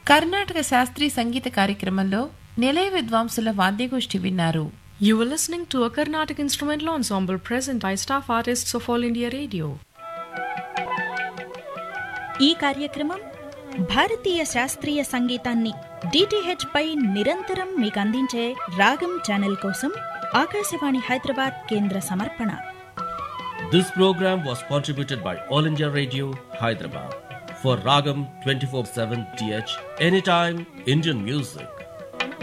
కర్ణాటక శాస్త్రీయ సంగీత కార్యక్రమంలో నిలయ విద్వాంసుల వాద్యగోష్ఠి విన్నారు You were listening to a Carnatic instrumental ensemble present by staff artists of All India Radio. ఈ కార్యక్రమం భారతీయ శాస్త్రీయ సంగీతాన్ని డిటిహెచ్ పై నిరంతరం మీకు అందించే రాగం ఛానల్ కోసం ఆకాశవాణి హైదరాబాద్ కేంద్ర సమర్పణ This program was contributed by All India Radio, Hyderabad. For Ragam 24 7 TH, anytime Indian music.